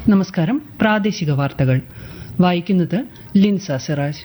നമസ്കാരം പ്രാദേശിക വാർത്തകൾ വായിക്കുന്നത് ലിൻസ സിറാജ്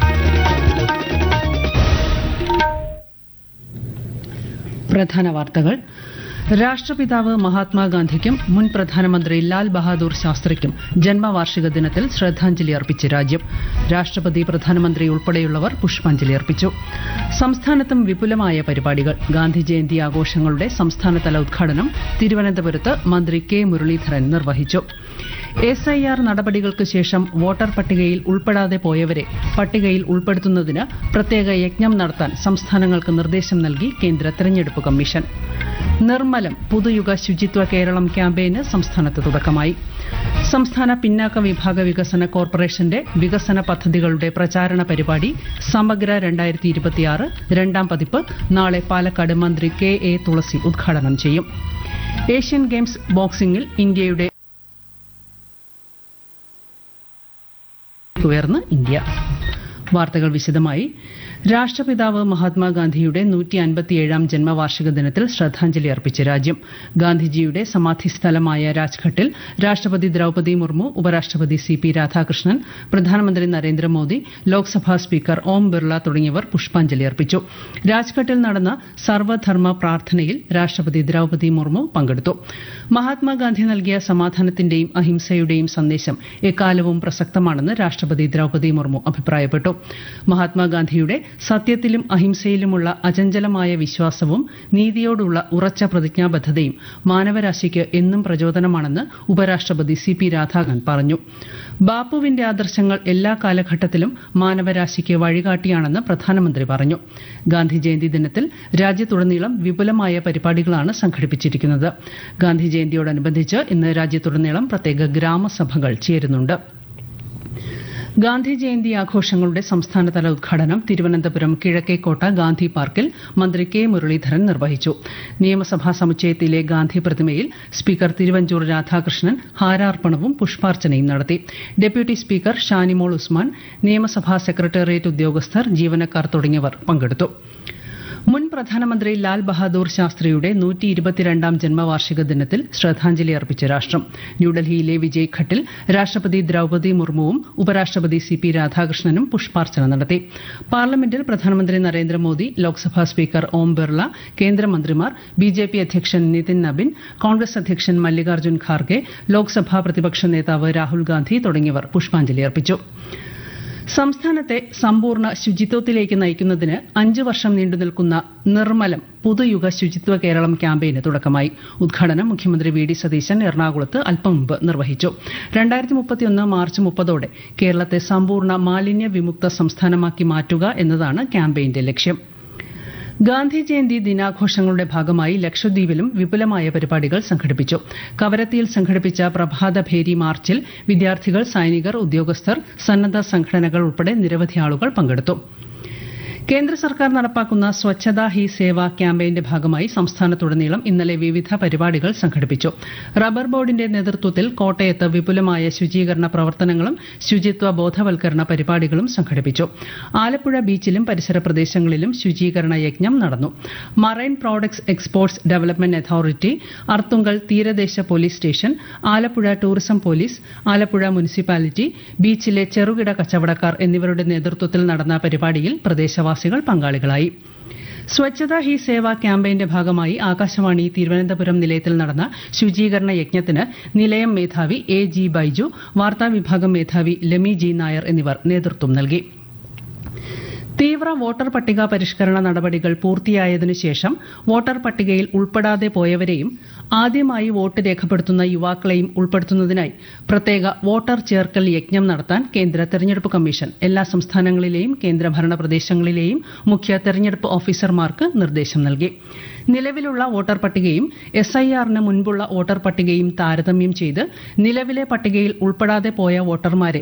പ്രധാന വാർത്തകൾ രാഷ്ട്രപിതാവ് മഹാത്മാഗാന്ധിക്കും മുൻ പ്രധാനമന്ത്രി ലാൽ ബഹാദൂർ ശാസ്ത്രിക്കും ജന്മവാർഷിക ദിനത്തിൽ ശ്രദ്ധാഞ്ജലി അർപ്പിച്ച് രാജ്യം രാഷ്ട്രപതി പ്രധാനമന്ത്രി ഉൾപ്പെടെയുള്ളവർ പുഷ്പാഞ്ജലി അർപ്പിച്ചു സംസ്ഥാനത്തും വിപുലമായ പരിപാടികൾ ഗാന്ധി ജയന്തി ആഘോഷങ്ങളുടെ സംസ്ഥാനതല ഉദ്ഘാടനം തിരുവനന്തപുരത്ത് മന്ത്രി കെ മുരളീധരൻ നിർവഹിച്ചു എസ് ഐ ആർ നടപടികൾക്ക് ശേഷം വോട്ടർ പട്ടികയിൽ ഉൾപ്പെടാതെ പോയവരെ പട്ടികയിൽ ഉൾപ്പെടുത്തുന്നതിന് പ്രത്യേക യജ്ഞം നടത്താൻ സംസ്ഥാനങ്ങൾക്ക് നിർദ്ദേശം നൽകി കേന്ദ്ര തെരഞ്ഞെടുപ്പ് കമ്മീഷൻ നിർമ്മലം പുതുയുഗ ശുചിത്വ കേരളം ക്യാമ്പയിന് സംസ്ഥാനത്ത് തുടക്കമായി സംസ്ഥാന പിന്നാക്ക വിഭാഗ വികസന കോർപ്പറേഷന്റെ വികസന പദ്ധതികളുടെ പ്രചാരണ പരിപാടി സമഗ്ര രണ്ടായിരത്തി ഇരുപത്തിയാറ് രണ്ടാം പതിപ്പ് നാളെ പാലക്കാട് മന്ത്രി കെ എ തുളസി ഉദ്ഘാടനം ചെയ്യും ഏഷ്യൻ ഗെയിംസ് ബോക്സിംഗിൽ ഇന്ത്യയുടെ ഉയർന്ന് ഇന്ത്യ വാർത്തകൾ വിശദമായി രാഷ്ട്രപിതാവ് മഹാത്മാഗാന്ധിയുടെ നൂറ്റി അൻപത്തിയേഴാം ജന്മവാർഷിക ദിനത്തിൽ ശ്രദ്ധാഞ്ജലി അർപ്പിച്ച് രാജ്യം ഗാന്ധിജിയുടെ സമാധി സ്ഥലമായ രാജ്ഘട്ടിൽ രാഷ്ട്രപതി ദ്രൌപദി മുർമു ഉപരാഷ്ട്രപതി സി പി രാധാകൃഷ്ണൻ പ്രധാനമന്ത്രി നരേന്ദ്രമോദി ലോക്സഭാ സ്പീക്കർ ഓം ബിർള തുടങ്ങിയവർ പുഷ്പാഞ്ജലി അർപ്പിച്ചു രാജ്ഘട്ടിൽ നടന്ന സർവധർമ്മ പ്രാർത്ഥനയിൽ രാഷ്ട്രപതി ദ്രൌപദി മുർമു പങ്കെടുത്തു മഹാത്മാഗാന്ധി നൽകിയ സമാധാനത്തിന്റെയും അഹിംസയുടെയും സന്ദേശം എക്കാലവും പ്രസക്തമാണെന്ന് രാഷ്ട്രപതി ദ്രൌപദി മുർമു അഭിപ്രായപ്പെട്ടു മഹാത്മാഗാന്ധിയുടെ സത്യത്തിലും അഹിംസയിലുമുള്ള അചഞ്ചലമായ വിശ്വാസവും നീതിയോടുള്ള ഉറച്ച പ്രതിജ്ഞാബദ്ധതയും മാനവരാശിക്ക് എന്നും പ്രചോദനമാണെന്ന് ഉപരാഷ്ട്രപതി സി പി രാധാകരൻ പറഞ്ഞു ബാപ്പുവിന്റെ ആദർശങ്ങൾ എല്ലാ കാലഘട്ടത്തിലും മാനവരാശിക്ക് വഴികാട്ടിയാണെന്ന് പ്രധാനമന്ത്രി പറഞ്ഞു ഗാന്ധി ജയന്തി ദിനത്തിൽ രാജ്യത്തുടനീളം വിപുലമായ പരിപാടികളാണ് സംഘടിപ്പിച്ചിരിക്കുന്നത് ഗാന്ധി ജയന്തിയോടനുബന്ധിച്ച് ഇന്ന് രാജ്യത്തുടനീളം പ്രത്യേക ഗ്രാമസഭകൾ ചേരുന്നുണ്ട് ഗാന്ധി ജയന്തി ആഘോഷങ്ങളുടെ സംസ്ഥാനതല ഉദ്ഘാടനം തിരുവനന്തപുരം കിഴക്കേക്കോട്ട ഗാന്ധി പാർക്കിൽ മന്ത്രി കെ മുരളീധരൻ നിർവഹിച്ചു നിയമസഭാ സമുച്ചയത്തിലെ ഗാന്ധി പ്രതിമയിൽ സ്പീക്കർ തിരുവഞ്ചൂർ രാധാകൃഷ്ണൻ ഹാരാർപ്പണവും പുഷ്പാർച്ചനയും നടത്തി ഡെപ്യൂട്ടി സ്പീക്കർ ഷാനിമോൾ ഉസ്മാൻ നിയമസഭാ സെക്രട്ടേറിയറ്റ് ഉദ്യോഗസ്ഥർ ജീവനക്കാർ തുടങ്ങിയവർ പങ്കെടുത്തു മുൻ പ്രധാനമന്ത്രി ലാൽ ബഹാദൂർ ശാസ്ത്രിയുടെ നൂറ്റി ഇരുപത്തിരണ്ടാം ജന്മവാർഷിക ദിനത്തിൽ ശ്രദ്ധാഞ്ജലി അർപ്പിച്ച രാഷ്ട്രം ന്യൂഡൽഹിയിലെ വിജയ് ഘട്ടിൽ രാഷ്ട്രപതി ദ്രൌപദി മുർമുവും ഉപരാഷ്ട്രപതി സി പി രാധാകൃഷ്ണനും പുഷ്പാർച്ചന നടത്തി പാർലമെന്റിൽ പ്രധാനമന്ത്രി നരേന്ദ്രമോദി ലോക്സഭാ സ്പീക്കർ ഓം ബിർള കേന്ദ്രമന്ത്രിമാർ ബി ജെ പി അധ്യക്ഷൻ നിതിൻ നബിൻ കോൺഗ്രസ് അധ്യക്ഷൻ മല്ലികാർജ്ജുൻ ഖാർഗെ ലോക്സഭാ പ്രതിപക്ഷ നേതാവ് രാഹുൽ ഗാന്ധി തുടങ്ങിയവർ പുഷ്പാഞ്ജലി അർപ്പിച്ചു സംസ്ഥാനത്തെ സമ്പൂർണ്ണ ശുചിത്വത്തിലേക്ക് നയിക്കുന്നതിന് അഞ്ചു വർഷം നീണ്ടുനിൽക്കുന്ന നിർമ്മലം പുതുയുഗ ശുചിത്വ കേരളം ക്യാമ്പയിന് തുടക്കമായി ഉദ്ഘാടനം മുഖ്യമന്ത്രി വി ഡി സതീശൻ എറണാകുളത്ത് അല്പം മുമ്പ് നിർവഹിച്ചു രണ്ടായിരത്തി മുപ്പത്തിയൊന്ന് മാർച്ച് മുപ്പതോടെ കേരളത്തെ സമ്പൂർണ്ണ മാലിന്യ വിമുക്ത സംസ്ഥാനമാക്കി മാറ്റുക എന്നതാണ് ക്യാമ്പയിന്റെ ലക്ഷ്യം ഗാന്ധി ജയന്തി ദിനാഘോഷങ്ങളുടെ ഭാഗമായി ലക്ഷദ്വീപിലും വിപുലമായ പരിപാടികൾ സംഘടിപ്പിച്ചു കവരത്തിയിൽ സംഘടിപ്പിച്ച പ്രഭാതഭേരി മാർച്ചിൽ വിദ്യാർത്ഥികൾ സൈനികർ ഉദ്യോഗസ്ഥർ സന്നദ്ധ സംഘടനകൾ ഉൾപ്പെടെ നിരവധി ആളുകൾ പങ്കെടുത്തു കേന്ദ്ര സർക്കാർ നടപ്പാക്കുന്ന സ്വച്ഛതാ ഹി സേവ ക്യാമ്പയിന്റെ ഭാഗമായി സംസ്ഥാനത്തുടനീളം ഇന്നലെ വിവിധ പരിപാടികൾ സംഘടിപ്പിച്ചു റബ്ബർ ബോർഡിന്റെ നേതൃത്വത്തിൽ കോട്ടയത്ത് വിപുലമായ ശുചീകരണ പ്രവർത്തനങ്ങളും ശുചിത്വ ബോധവൽക്കരണ പരിപാടികളും സംഘടിപ്പിച്ചു ആലപ്പുഴ ബീച്ചിലും പരിസര പ്രദേശങ്ങളിലും ശുചീകരണ യജ്ഞം നടന്നു marine products exports development authority Arthunkal തീരദേശ police station Alappuzha tourism police Alappuzha municipality ബീച്ചിലെ ചെറുകിട കച്ചവടക്കാർ എന്നിവരുടെ നേതൃത്വത്തിൽ നടന്ന പരിപാടിയിൽ പ്രദേശവാസികൾ പങ്കാളികളായി സ്വച്ഛതാ ഹി സേവ ക്യാമ്പയിന്റെ ഭാഗമായി ആകാശവാണി തിരുവനന്തപുരം നിലയത്തിൽ നടന്ന ശുചീകരണ യജ്ഞത്തിന് നിലയം മേധാവി എ ജി ബൈജു വാർത്താവിഭാഗം മേധാവി ലെമി ജി നായർ എന്നിവർ നേതൃത്വം നൽകി തീവ്ര വോട്ടർ പട്ടിക പരിഷ്കരണ നടപടികൾ പൂർത്തിയായതിനു ശേഷം വോട്ടർ പട്ടികയിൽ ഉൾപ്പെടാതെ പോയവരെയും ആദ്യമായി വോട്ട് രേഖപ്പെടുത്തുന്ന യുവാക്കളെയും ഉൾപ്പെടുത്തുന്നതിനായി പ്രത്യേക വോട്ടർ ചേർക്കൽ യജ്ഞം നടത്താൻ കേന്ദ്ര തെരഞ്ഞെടുപ്പ് കമ്മീഷൻ എല്ലാ സംസ്ഥാനങ്ങളിലെയും കേന്ദ്രഭരണ പ്രദേശങ്ങളിലെയും മുഖ്യ തെരഞ്ഞെടുപ്പ് ഓഫീസർമാർക്ക് നിർദ്ദേശം നൽകി നിലവിലുള്ള വോട്ടർ പട്ടികയും എസ് ഐ ആറിന് മുൻപുള്ള വോട്ടർ പട്ടികയും താരതമ്യം ചെയ്ത് നിലവിലെ പട്ടികയിൽ ഉൾപ്പെടാതെ പോയ വോട്ടർമാരെ